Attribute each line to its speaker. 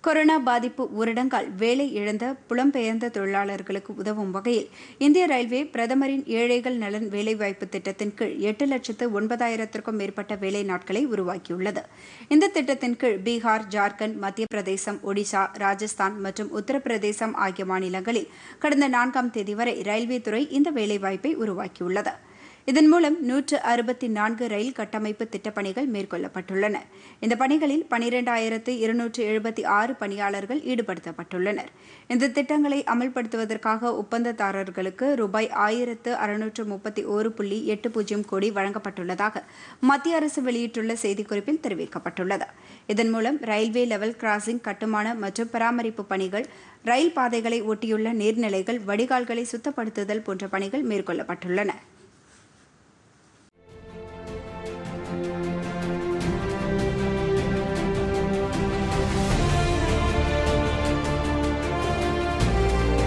Speaker 1: corona பாதிப்பு ஊரடங்கால் வேலை இழந்த புலம்பெயர்ந்த தொழிலாளர்களுக்கு உதவும் வகையில் இந்திய ரயில்வே பிரதமரின் ஏழைகள் நலன் வேலைவாய்ப்பு திட்டத்தின் கீழ் எட்டு லட்சத்து ஒன்பதாயிரத்திற்கும் மேற்பட்ட வேலை நாட்களை உருவாக்கியுள்ளது இந்த திட்டத்தின் கீழ் பீகார் ஜார்க்கண்ட் மத்திய பிரதேசம் ஒடிசா ராஜஸ்தான் மற்றும் உத்தரப்பிரதேசம் ஆகிய மாநிலங்களில் கடந்த நான்காம் தேதி வரை ரயில்வே துறை இந்த வேலைவாய்ப்பை உருவாக்கியுள்ளது இதன் மூலம் நூற்று அறுபத்தி நான்கு ரயில் கட்டமைப்பு திட்டப்பணிகள் மேற்கொள்ளப்பட்டுள்ளன இந்த பணிகளில் பனிரெண்டாயிரத்து இருநூற்று எழுபத்தி ஆறு பணியாளர்கள் ஈடுபடுத்தப்பட்டுள்ளனர் இந்த திட்டங்களை அமல்படுத்துவதற்காக ஒப்பந்ததாரர்களுக்கு ரூபாய் ஆயிரத்து அறுநூற்று முப்பத்தி ஒரு புள்ளி எட்டு பூஜ்ஜியம் கோடி வழங்கப்பட்டுள்ளதாக மத்திய அரசு வெளியிட்டுள்ள செய்திக்குறிப்பில் தெரிவிக்கப்பட்டுள்ளது இதன் மூலம் ரயில்வே லெவல் கிராசிங் கட்டுமான மற்றும் பராமரிப்பு பணிகள் ரயில் பாதைகளை ஒட்டியுள்ள நீர்நிலைகள் வடிகால்களை சுத்தப்படுத்துதல் போன்ற பணிகள் மேற்கொள்ளப்பட்டுள்ளன